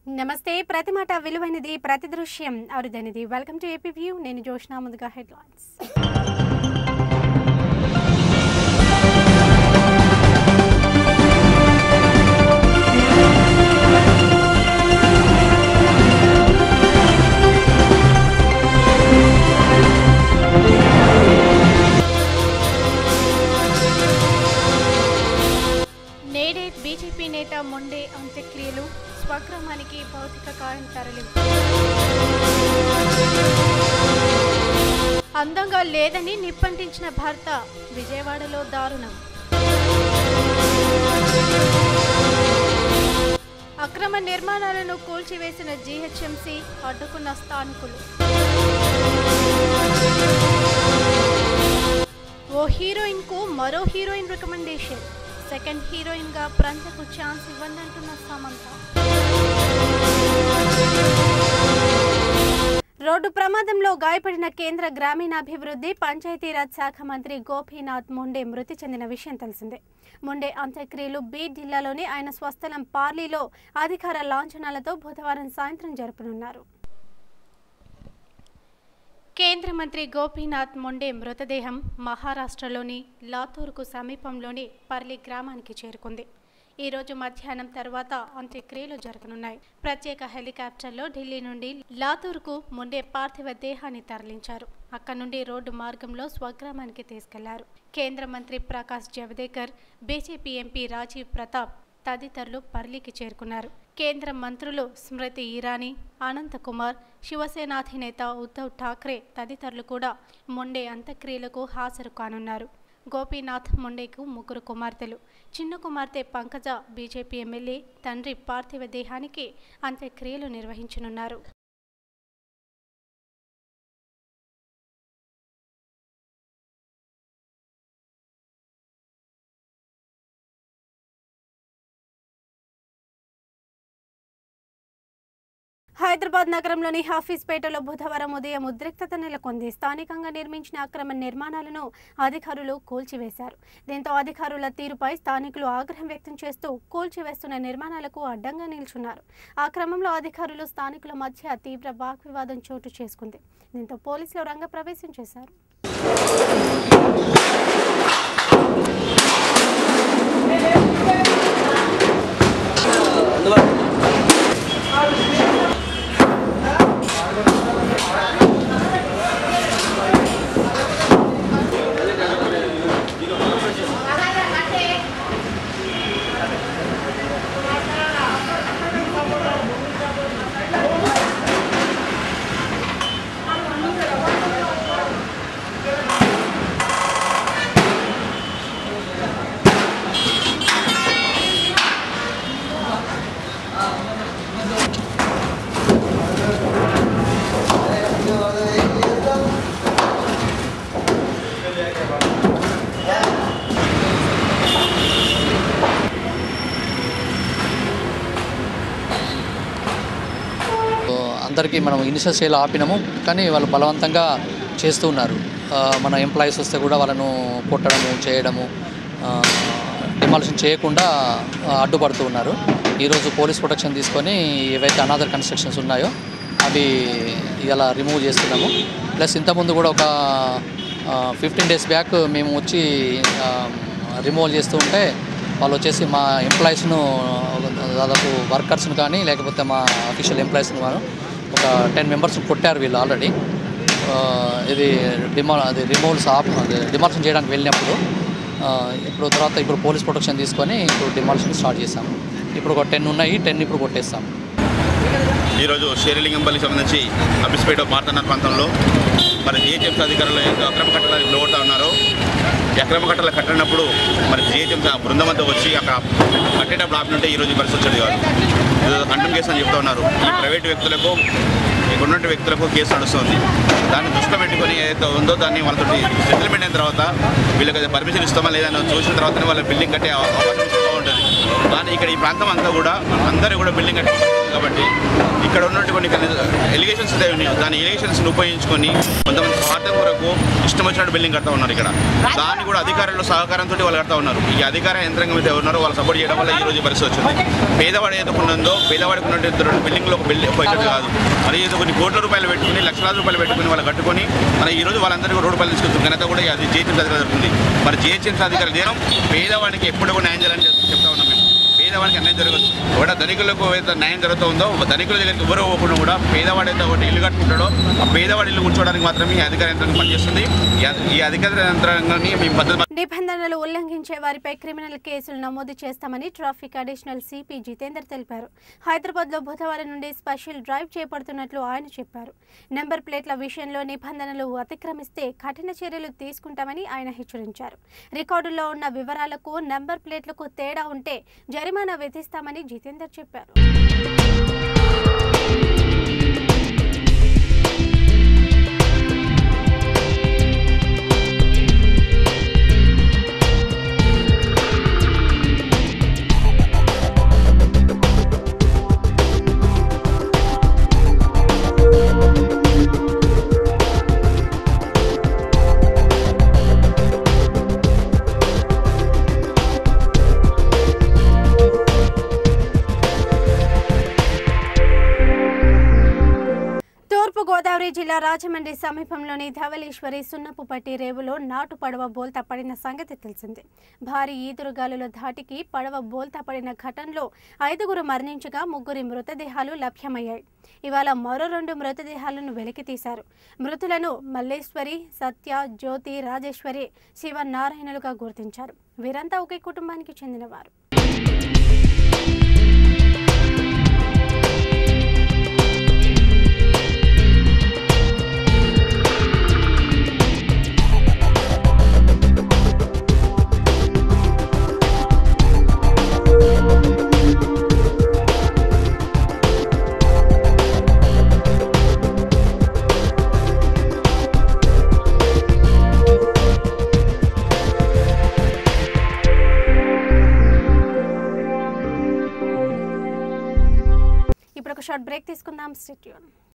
నమస్తే ప్రతి మాట విలువైనది ప్రతి దృశ్యం అరుదైనది వెల్కమ్ టు ఏపీ వ్యూ నేను జోష్నా ముందుగా హెడ్లైన్స్ నేడే బీజేపీ నేత మొండే అంత్యక్రియలు స్వగ్రామానికి భౌతిక కాయం తరలింపు అందంగా లేదని నిప్పంటించిన భర్త విజయవాడలో దారుణం అక్రమ నిర్మాణాలను కూల్చివేసిన జీహెచ్ఎంసీ అడ్డుకున్న స్థానికులు ఓ హీరోయిన్ కు మరో హీరోయిన్ రికమెండేషన్ సెకండ్ హీరోయిన్ గా ప్రంతకు ఛాన్స్ ఇవ్వండి అంటున్న సమంత రోడ్డు ప్రమాదంలో గాయపడిన కేంద్ర గ్రామీణాభివృద్ధి పంచాయతీరాజ్ శాఖ మంత్రి గోపీనాథ్ ముండే మృతి చెందిన విషయం తెలిసిందే ముండే అంత్యక్రియలు బీడ్ జిల్లాలోని ఆయన స్వస్థలం పార్లీలో అధికార లాంఛనాలతో బుధవారం సాయంత్రం జరపనున్నారు కేంద్ర మంత్రి గోపీనాథ్ మొండే మృతదేహం మహారాష్ట్రలోని లాతూర్కు సమీపంలోని పర్లి గ్రామానికి చేరుకుంది ఈ రోజు మధ్యాహ్నం తర్వాత అంత్యక్రియలు జరగనున్నాయి ప్రత్యేక హెలికాప్టర్లో ఢిల్లీ నుండి లాతూర్కు ముండే పార్థివ దేహాన్ని తరలించారు అక్కడి నుండి రోడ్డు మార్గంలో స్వగ్రామానికి తీసుకెళ్లారు కేంద్ర మంత్రి ప్రకాష్ జవదేకర్ బీజేపీ ఎంపీ రాజీవ్ ప్రతాప్ తదితరులు పర్లికి చేరుకున్నారు కేంద్ర మంత్రులు స్మృతి ఇరానీ అనంత్ కుమార్ శివసేన అధినేత ఉద్ధవ్ ఠాక్రే తదితరులు కూడా మొండే అంత్యక్రియలకు హాజరు కానున్నారు గోపీనాథ్ మొండేకు ముగ్గురు కుమార్తెలు చిన్న కుమార్తె పంకజ బీజేపీ ఎమ్మెల్యే తండ్రి పార్థివ దేహానికి అంత్యక్రియలు నిర్వహించనున్నారు హైదరాబాద్ నగరంలోని హాఫీజ్పేటలో బుధవారం ఉదయం ఉద్రిక్తత నెలకొంది స్థానికంగా నిర్మించిన అక్రమ నిర్మాణాలను అధికారులు కూల్చివేశారు దీంతో అధికారుల తీరుపై స్థానికులు ఆగ్రహం వ్యక్తం చేస్తూ కూల్చివేస్తున్న నిర్మాణాలకు అడ్డంగా నిల్చున్నారు ఆ క్రమంలో అధికారులు స్థానికుల మధ్య తీవ్ర వాగ్వివాదం చోటు చేసుకుంది దీంతో పోలీసులు రంగప్రవేశం చేశారు సో అందరికీ మనం ఇనిషియల్ స్టేజ్లో ఆపినాము కానీ వాళ్ళు బలవంతంగా చేస్తూ ఉన్నారు ఆ, మన ఎంప్లాయీస్ వస్తే కూడా వాళ్ళను కొట్టడము చేయడము డిమాలిషన్ చేయకుండా ఆ, అడ్డుపడుతూ ఉన్నారు ఈరోజు పోలీస్ ప్రొటెక్షన్ తీసుకొని ఏవైతే అనాథర్ కన్స్ట్రక్షన్స్ ఉన్నాయో అవి ఇలా రిమూవ్ చేస్తున్నాము ప్లస్ ఇంతకుముందు కూడా ఒక ఫిఫ్టీన్ డేస్ బ్యాక్ మేము వచ్చి రిమూవల్ చేస్తూ ఉంటే వాళ్ళు వచ్చేసి మా ఎంప్లాయీస్ను దాదాపు వర్కర్స్ని కానీ లేకపోతే మా అఫీషియల్ ఎంప్లాయీస్ని మనం ఒక టెన్ మెంబర్స్ కొట్టారు వీళ్ళు ఆల్రెడీ ఆ, ఇది డిమా అది రిమూవల్స్ ఆప్ అది డిమాలిషన్ చేయడానికి వెళ్ళినప్పుడు ఆ, ఇప్పుడు తర్వాత ఇప్పుడు పోలీస్ ప్రొటెక్షన్ తీసుకొని ఇప్పుడు డిమాలిషన్ స్టార్ట్ చేసాం ఇప్పుడు ఒక టెన్ ఉన్నాయి టెన్ ఇప్పుడు కొట్టేస్తాం ఈరోజు శేరిలింగంపల్లికి సంబంధించి అబిస్పేట మార్తనార్ ప్రాంతంలో మరి జిహెచ్ఎంసీ అధికారులు ఏదైతే అక్రమ కట్టడాలు నిలబడతా ఉన్నారో ఈ అక్రమ కట్టలు కట్టినప్పుడు మరి జిహెచ్ఎంసీ ఆ బృందం అంతా వచ్చి అక్కడ కట్టేటప్పుడు ఆపినట్టే ఈరోజు ఈ పరిస్థితి వచ్చేది కాదు ఈరోజు కంటెంట్ కేసు అని చెప్తా ఉన్నారు ఈ ప్రైవేట్ వ్యక్తులకు ఇక్కడ ఉన్నటువంటి వ్యక్తులకు కేసు నడుస్తుంది దాన్ని దృష్టిలో పెట్టుకొని ఏదైతే ఉందో దాన్ని వాళ్ళతో సెటిల్మెంట్ అయిన తర్వాత వీళ్ళకి అది పర్మిషన్ ఇస్తామా లేదా అని చూసిన తర్వాతనే వాళ్ళ బిల్డింగ్ కట్టే అవకాశం ఇస్తూ ఉంటుంది కానీ ఇక్కడ ఈ ప్రాంతం అంతా కూడా అందరూ కూడా బిల్డింగ్ కట్టే కాబట్టి ఇక్కడ ఉన్నటువంటి కొన్ని ఎలిగేషన్స్ ఉన్నాయో దాని ఎలిగేషన్స్ ఉపయోగించుకొని కొంతమంది స్వార్థం కొరకు ఇష్టం వచ్చినట్టు బిల్డింగ్ కడతా ఉన్నారు ఇక్కడ దాన్ని కూడా అధికారుల సహకారంతో వాళ్ళు కడతా ఉన్నారు ఈ అధికార యంత్రాంగం అయితే ఉన్నారో వాళ్ళు సపోర్ట్ చేయడం వల్ల ఈ రోజు ఈ పరిస్థితి వచ్చింది పేదవాడు ఏదో ఉన్నదో పేదవాడికి ఉన్నటువంటి రెండు బిల్డింగ్లో ఒక బిల్డింగ్ ఒక ఇల్లు కాదు మరి ఏదో కొన్ని కోట్ల రూపాయలు పెట్టుకుని లక్షలాది రూపాయలు పెట్టుకుని వాళ్ళు కట్టుకొని మరి ఈ రోజు వాళ్ళందరికీ రోడ్డు పనులు తీసుకొచ్చిన ఘనత కూడా అది జిహెచ్ఎంసీ అధికారులు జరుగుతుంది మరి జిహెచ్ఎంసీ అధికారులు చేయడం పేదవాడికి ఎప్పుడు కూడా న్యాయం చేయాలని చెప్- చెప్తా ఉన్నాం మేము పేదవాడికి అన్యాయం జరగదు ఒకటి ధనికులకు ఏదైతే న్యాయం జరుగుతూ ఉందో ధనికుల దగ్గరికి ఎవరు పోకుండా కూడా పేదవాడైతే ఒకటి ఇల్లు కట్టుకుంటాడో ఆ పేదవాడి ఇల్లు కూర్చోవడానికి మాత్రమే ఈ అధికార యంత్రాంగం పనిచేస్తుంది ఈ అధి- ఈ అధికార యంత్రాంగాన్ని మేము పద్ధతి నిబంధనలు ఉల్లంఘించే వారిపై క్రిమినల్ కేసులు నమోదు చేస్తామని ట్రాఫిక్ అడిషనల్ సిపి జితేందర్ తెలిపారు హైదరాబాద్లో బుధవారం నుండి స్పెషల్ డ్రైవ్ చేపడుతున్నట్లు ఆయన చెప్పారు నెంబర్ ప్లేట్ల విషయంలో నిబంధనలు అతిక్రమిస్తే కఠిన చర్యలు తీసుకుంటామని ఆయన హెచ్చరించారు రికార్డుల్లో ఉన్న వివరాలకు నెంబర్ ప్లేట్లకు తేడా ఉంటే జరిమానా విధిస్తామని జితేందర్ చెప్పారు తూర్పు గోదావరి జిల్లా రాజమండ్రి సమీపంలోని ధవళేశ్వరి సున్నపుపట్టి రేవులో నాటు పడవ బోల్తా పడిన సంగతి తెలిసిందే భారీ ఈదురుగాలుల ధాటికి పడవ బోల్తా పడిన ఘటనలో ఐదుగురు మరణించగా ముగ్గురి మృతదేహాలు లభ్యమయ్యాయి ఇవాళ మరో రెండు మృతదేహాలను వెలికితీశారు మృతులను మల్లేశ్వరి సత్య జ్యోతి రాజేశ్వరి శివనారాయణలుగా గుర్తించారు వీరంతా ఒకే కుటుంబానికి చెందినవారు ఇప్పుడు ఒక షార్ట్ బ్రేక్ తీసుకుందాం స్టేట్యూన్